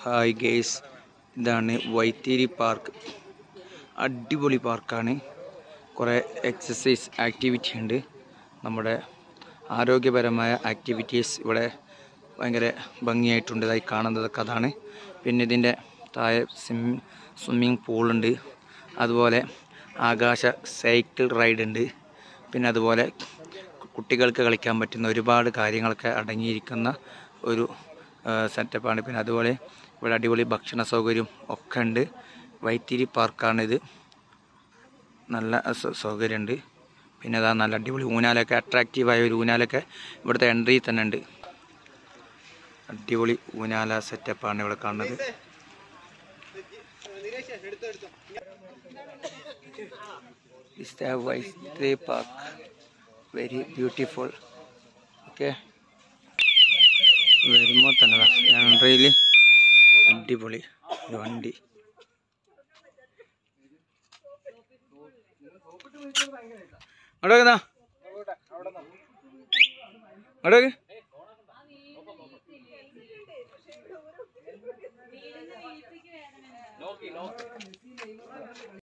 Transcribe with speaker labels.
Speaker 1: Hi guys ഇതാണ് Vythiri park അടിപൊളി പാർക്കാണ് കുറേ എക്സസൈസ് ആക്ടിവിറ്റി ഉണ്ട് നമ്മുടെ ആരോഗ്യപരമായ ആക്ടിവിറ്റീസ് ഇവിടെ ഭയങ്കര ഭംഗിയായിട്ടുണ്ട് ഇതായി കാണുന്നതൊക്കെ അതാണ് പിന്നെ ഇതിൻ്റെ താഴെ സ്വിമ്മി സ്വിമ്മിങ് പൂളുണ്ട് അതുപോലെ ആകാശ സൈക്കിൾ റൈഡ് ഉണ്ട് പിന്നെ അതുപോലെ കുട്ടികൾക്ക് കളിക്കാൻ പറ്റുന്ന ഒരുപാട് കാര്യങ്ങളൊക്കെ അടങ്ങിയിരിക്കുന്ന ഒരു സെറ്റപ്പാണ് പിന്നെ അതുപോലെ ഇവിടെ അടിപൊളി ഭക്ഷണ സൗകര്യം ഒക്കെ ഉണ്ട് വൈത്തിരി പാർക്കാണിത് നല്ല സ- സൗകര്യമുണ്ട് പിന്നെ അതാ നല്ല അടിപൊളി ഊനാലൊക്കെ അട്രാക്റ്റീവായ ഒരു ഊനാലൊക്കെ ഇവിടുത്തെ എൻട്രി തന്നെ ഉണ്ട് അടിപൊളി ഊനാല സെറ്റപ്പാണ് ഇവിടെ കാണുന്നത് This the Vaitre Park. Very beautiful. Okay. വരുമ്പോൾ തന്നെ എൻട്രിയിൽ അടിപൊളി ഒരു വണ്ടി അവിടെ വെക്കുന്നാ അവിടെ വെക്ക്